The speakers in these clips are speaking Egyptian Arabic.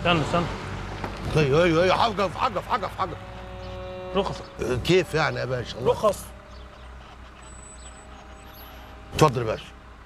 استنى استنى ايوه ايوه ايوه حقف حقف حقف حقف رخص كيف يعني يا باشا الله رخص اتفضل يا باشا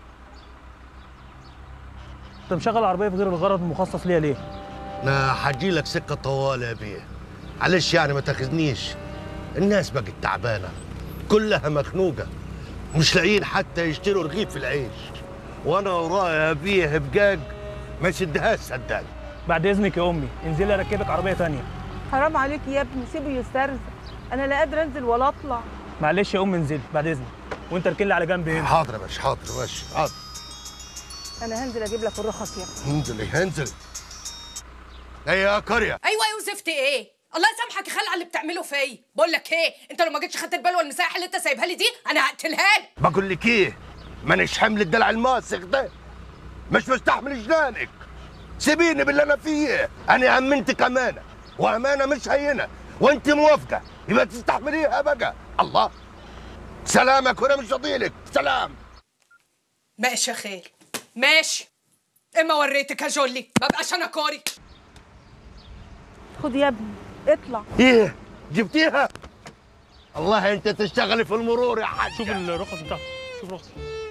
انت مشغل العربيه في غير الغرض المخصص ليها ليه؟ انا هجي لك سكه طوال يا بيه معلش يعني ما تاخذنيش الناس بقت تعبانه كلها مخنوقه مش لاقيين حتى يشتروا رغيف العيش وانا ورايا يا بيه بقاق ما يسدهاش صدقني بعد اذنك يا امي انزلي اركبك عربيه تانية حرام عليك يا ابني سيبه يسترزق انا لا قادره انزل ولا اطلع معلش يا امي انزلي بعد اذنك وانت اركن لي على جنب هنا حاضر يا باشا حاضر يا باشا حاضر انا هنزل اجيب لك الرخص يا ابني انزلي انزلي ايه يا قريه ايوه ايوه زفت ايه الله يسامحك يا خال على اللي بتعمله فيا بقول لك ايه انت لو ما جيتش خدت البلوه المساحه اللي انت سايبها لي دي انا هقتلها لك بقول لك ايه مانيش حمل الدلع الماسخ ده مش مستحمل جنانك سيبيني باللي انا فيه انا امنتك امانه وامانه مش هينه وانت موافقه يبقى تستحمليها بقى الله سلامك وانا مش فضيلك سلام ماشي يا خال ماشي اما وريتك يا جولي ما بقاش انا كوري خد يا ابني اطلع ايه جبتيها الله انت تشتغلي في المرور يا حاج شوف الرخص بتاعته شوف الرخص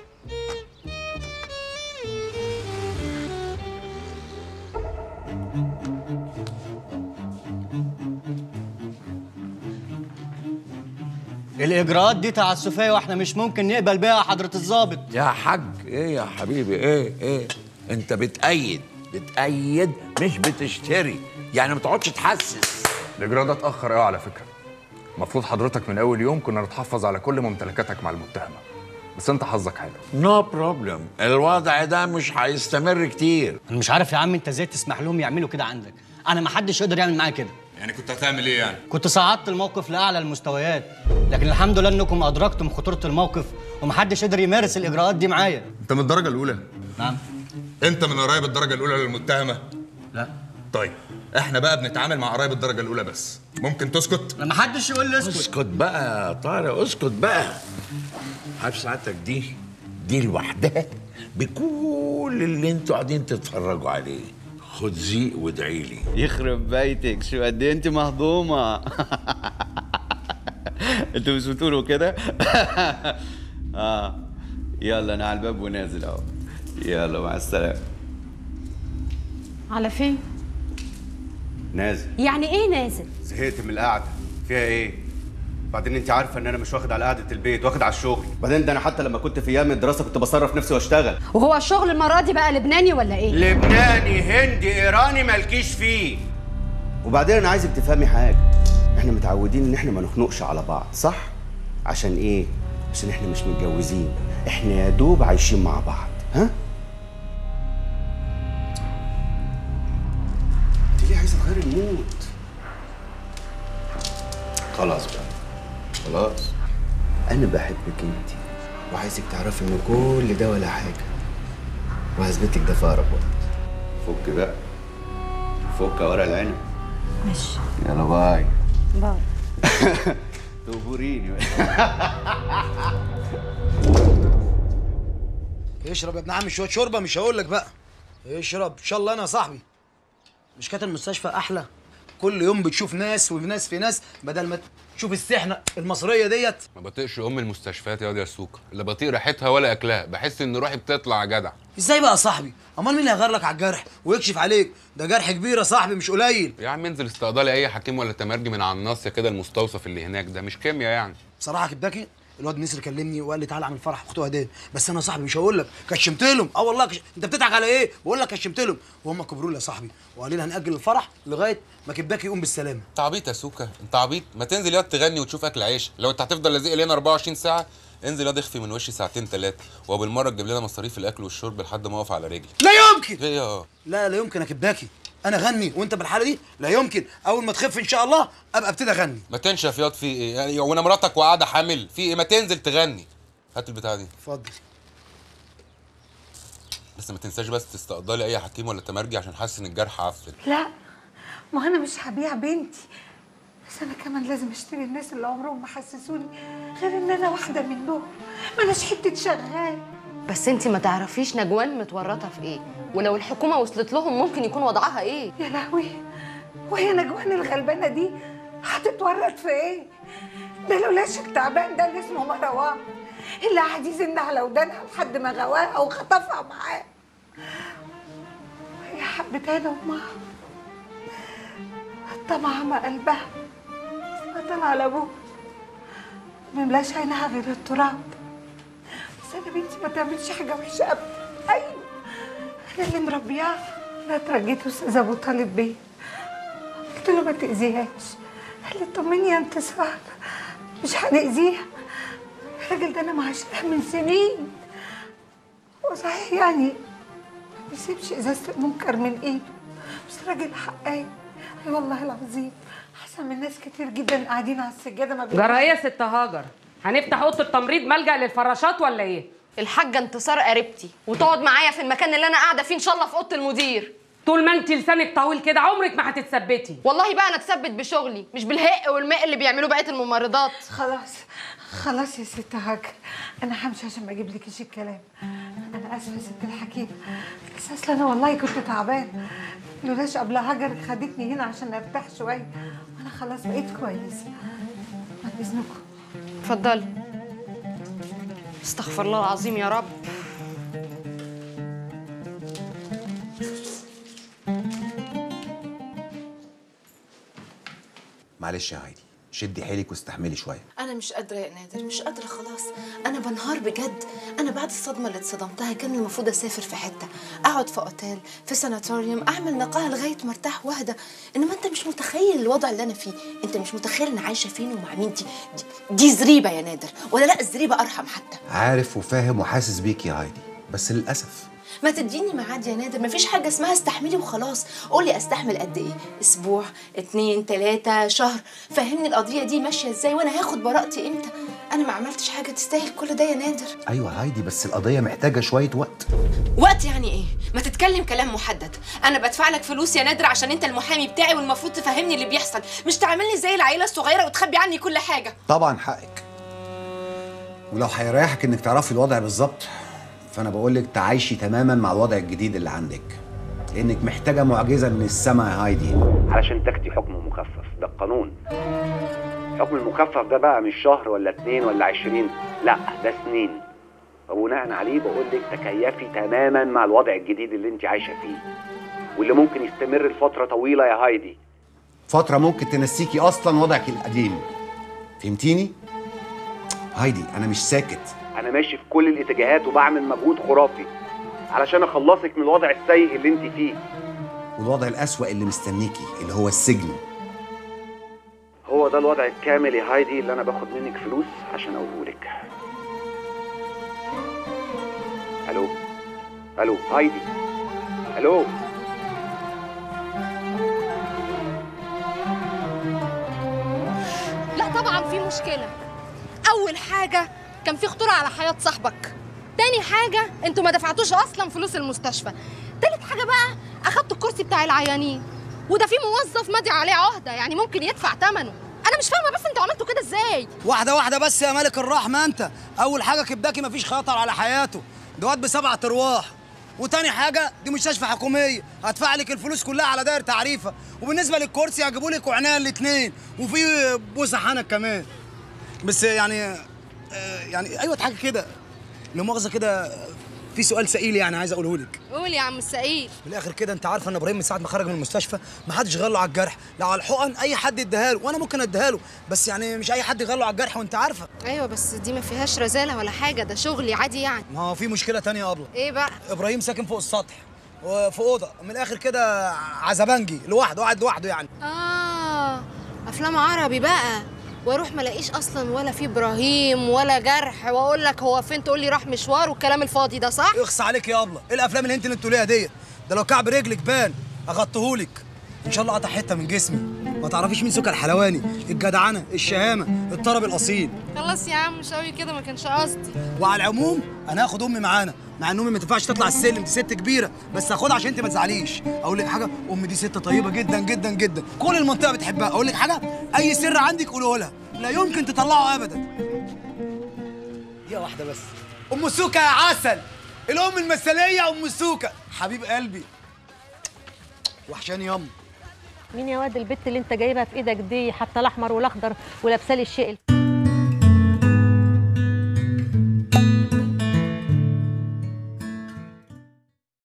الاجراءات دي تعسفيه واحنا مش ممكن نقبل بيها يا حضره الضابط يا حاج ايه يا حبيبي ايه ايه انت بتأيد بتأيد مش بتشتري يعني ما تقعدش تحسس الاجراء ده اتاخر قوي على فكره المفروض حضرتك من اول يوم كنا نتحفظ على كل ممتلكاتك مع المتهمه بس انت حظك حلو نو بروبلم الوضع ده مش هيستمر كتير انا مش عارف يا عم انت ازاي تسمح لهم يعملوا كده عندك انا ما حدش يقدر يعمل معايا كده يعني كنت هتعمل ايه يعني كنت صعدت الموقف لاعلى المستويات لكن الحمد لله انكم ادركتم خطوره الموقف ومحدش قدر يمارس الاجراءات دي معايا انت من الدرجه الاولى نعم انت من قرايب الدرجه الاولى للمتهمه لا طيب احنا بقى بنتعامل مع قرايب الدرجه الاولى بس ممكن تسكت ما حدش يقول لي اسكت اسكت بقى يا طارق اسكت بقى عارف سعادتك دي دي لوحدها بكل اللي انتوا قاعدين تتفرجوا عليه خد زيق وادعي لي يخرب بيتك شو قد ايه انت مهضومه انتوا مش بتقولوا كده اه يلا انا على الباب ونازل اهو يلا مع السلامه على فين؟ نازل يعني ايه نازل؟ زهقت من القعده فيها ايه بعدين انت عارفه ان انا مش واخد على قعده البيت واخد على الشغل بعدين ده انا حتى لما كنت في ايام الدراسه كنت بصرف نفسي واشتغل وهو الشغل المرة دي بقى لبناني ولا ايه؟ لبناني هندي ايراني مالكيش فيه وبعدين انا عايزك تفهمي حاجه احنا متعودين ان احنا ما نخنقش على بعض صح عشان ايه عشان احنا مش متجوزين احنا يا دوب عايشين مع بعض ها انت ليه عايزه تغيري المود خلاص بقى خلاص انا بحبك انت وعايزك تعرفي ان كل ده ولا حاجه وهثبتك ده في اقرب وقت فك بقى فك يا ورق العنب ماشي يلا باي باي تغفريني اشرب يا ابن عمي شويه شوربه مش هقول لك بقى اشرب ان شاء الله انا يا صاحبي مش كانت المستشفى احلى كل يوم بتشوف ناس وناس في ناس بدل ما تشوف السحنه المصريه ديت ما بطيقش ام المستشفيات يا واد يا سوكا لا بطيق ريحتها ولا اكلها بحس ان روحي بتطلع يا جدع ازاي بقى يا صاحبي امال مين اللي هيغير لك على الجرح ويكشف عليك ده جرح كبير يا صاحبي مش قليل يا عم انزل استقضالي اي حكيم ولا تمرجي من على الناصيه كده المستوصف اللي هناك ده مش كيمياء يعني بصراحه كبداكي الواد نسر كلمني وقال لي تعالى اعمل فرح اخته هديه بس انا يا صاحبي مش هقول لك كشمت لهم اه والله كش... انت بتضحك على ايه بقول لك كشمت لهم وهم كبروا لي يا صاحبي وقالوا لي هنأجل الفرح لغايه ما كبداكي يقوم بالسلامه انت عبيط يا سوكا انت عبيط ما تنزل ياض تغني وتشوف اكل عيش لو انت هتفضل لازق لنا 24 ساعه انزل ياض اخفي من وشي ساعتين ثلاثه وبالمره تجيب لنا مصاريف الاكل والشرب لحد ما اقف على رجلي لا يمكن ايه يا لا لا يمكن يا كبداكي انا غني وانت بالحاله دي لا يمكن اول ما تخف ان شاء الله ابقى ابتدي اغني ما تنشف ياض في ايه يعني وانا مراتك وقاعده حامل في ايه ما تنزل تغني هات البتاعه دي اتفضل بس ما تنساش بس تستقضلي اي حكيم ولا تمرجي عشان حاسس ان الجرح عفن لا ما انا مش هبيع بنتي بس انا كمان لازم اشتري الناس اللي عمرهم ما حسسوني غير ان انا واحده منهم ما اناش حته شغال بس انت ما تعرفيش نجوان متورطه في ايه ولو الحكومه وصلت لهم ممكن يكون وضعها ايه يا لهوي وهي نجوان الغلبانه دي هتتورط في ايه ده لولاش التعبان ده اللي اسمه مروان اللي قاعد يزن على ودانها لحد ما غواها وخطفها معاه وهي حبت انا امها الطمع ما قلبها قتل على ابوها مملاش عينها غير التراب بس انا بنتي ما تعملش حاجه وحشه ابدا ايوه انا اللي مربياها انا اترجيت استاذ ابو طالب بيه قلت له ما تاذيهاش قال لي طمني يا انتصار مش هنأذيها الراجل ده انا معاشرها من سنين وصحيح يعني ما بيسيبش ازازه المنكر من ايده بس راجل حقاني اي والله العظيم احسن من ناس كتير جدا قاعدين على السجاده ما جرى ايه يا ست هاجر هنفتح اوضه التمريض ملجا للفراشات ولا ايه الحاجه انتصار قريبتي وتقعد معايا في المكان اللي انا قاعده فيه ان شاء الله في اوضه المدير طول ما انت لسانك طويل كده عمرك ما هتتثبتي والله بقى انا اتثبت بشغلي مش بالهق والماء اللي بيعملوه بقيه الممرضات خلاص خلاص يا ست هاجر انا همشي عشان ما اجيبلكيش الكلام انا اسفه يا ست الحكيم بس اصل انا والله كنت تعبان لولاش قبل هاجر خدتني هنا عشان ارتاح شويه وانا خلاص بقيت كويسه بعد اذنكم اتفضلي استغفر الله العظيم يا رب معلش يا هايدي شدي حيلك واستحملي شويه انا مش قادره يا نادر مش قادره خلاص انا بنهار بجد انا بعد الصدمه اللي اتصدمتها كان المفروض اسافر في حته اقعد في اوتيل في ساناتوريوم اعمل نقاهه لغايه ما ارتاح واهدى انما انت مش متخيل الوضع اللي انا فيه انت مش متخيل انا عايشه فين ومع مين دي دي, دي زريبه يا نادر ولا لا الزريبه ارحم حتى عارف وفاهم وحاسس بيك يا هايدي بس للاسف ما تديني ميعاد يا نادر مفيش حاجة اسمها استحملي وخلاص قولي استحمل قد ايه اسبوع اتنين تلاتة شهر فهمني القضية دي ماشية ازاي وانا هاخد براءتي امتى انا ما عملتش حاجة تستاهل كل ده يا نادر ايوه هايدي بس القضيه محتاجه شويه وقت وقت يعني ايه ما تتكلم كلام محدد انا بدفع لك فلوس يا نادر عشان انت المحامي بتاعي والمفروض تفهمني اللي بيحصل مش تعملني زي العيلة الصغيرة وتخبي عني كل حاجة طبعا حقك ولو هيريحك انك تعرفي الوضع بالظبط فانا بقول لك تعايشي تماما مع الوضع الجديد اللي عندك لانك محتاجه معجزه من السماء يا هايدي علشان تاخدي حكم مخفف ده القانون الحكم المخفف ده بقى مش شهر ولا اتنين ولا عشرين لا ده سنين وبناء عليه بقول لك تكيفي تماما مع الوضع الجديد اللي انت عايشه فيه واللي ممكن يستمر لفتره طويله يا هايدي فتره ممكن تنسيكي اصلا وضعك القديم فهمتيني هايدي انا مش ساكت انا ماشي في كل الاتجاهات وبعمل مجهود خرافي علشان اخلصك من الوضع السيء اللي انت فيه والوضع الاسوأ اللي مستنيكي اللي هو السجن هو ده الوضع الكامل يا هايدي اللي انا باخد منك فلوس عشان اقوله لك الو الو هايدي الو لا طبعا في مشكله اول حاجه كان في خطوره على حياه صاحبك تاني حاجه انتوا ما دفعتوش اصلا فلوس المستشفى تالت حاجه بقى اخدتوا الكرسي بتاع العيانين وده في موظف ماضي عليه عهده يعني ممكن يدفع ثمنه انا مش فاهمه بس انتوا عملتوا كده ازاي واحده واحده بس يا ملك الرحمه انت اول حاجه كبداكي مفيش خطر على حياته دوت بسبعة ارواح وتاني حاجه دي مستشفى حكوميه هدفع لك الفلوس كلها على داير تعريفه وبالنسبه للكرسي هجيبوا لك وعناية الاثنين وفي بوسه حنك كمان بس يعني آه، يعني ايوه حاجه كده لو مؤاخذه كده في سؤال سئيل يعني عايز اقوله لك قول يا عم السعيد من الاخر كده انت عارفه ان ابراهيم من ساعه ما خرج من المستشفى ما حدش غير له على الجرح لا على الحقن اي حد يديها له وانا ممكن اديها له بس يعني مش اي حد يغير له على الجرح وانت عارفه ايوه بس دي ما فيهاش رزاله ولا حاجه ده شغلي عادي يعني ما هو في مشكله تانية يا ابله ايه بقى ابراهيم ساكن فوق السطح وفي اوضه من الاخر كده عزبنجي لوحده قاعد لوحده يعني اه افلام عربي بقى واروح ما الاقيش اصلا ولا في ابراهيم ولا جرح واقول لك هو فين تقول لي راح مشوار والكلام الفاضي ده صح اخص عليك يا ابله ايه الافلام اللي انت اللي بتقوليها ديت ده لو كعب رجلك بان اغطيهولك ان شاء الله قطع حته من جسمي ما تعرفيش مين سكر الحلواني الجدعنه الشهامه الطرب الاصيل خلاص يا عم مش قوي كده ما كانش قصدي وعلى العموم انا هاخد امي معانا مع ان امي ما تنفعش تطلع السلم دي ست كبيره بس هاخدها عشان انت ما تزعليش اقول لك حاجه امي دي ست طيبه جدا جدا جدا كل المنطقه بتحبها اقول لك حاجه اي سر عندك قوله لها لا يمكن تطلعه ابدا دقيقه واحده بس ام سوكا يا عسل الام المثاليه ام السوكه حبيب قلبي وحشاني ياما مين يا واد البت اللي انت جايبها في ايدك دي حتى الاحمر والاخضر ولابسه لي الشقل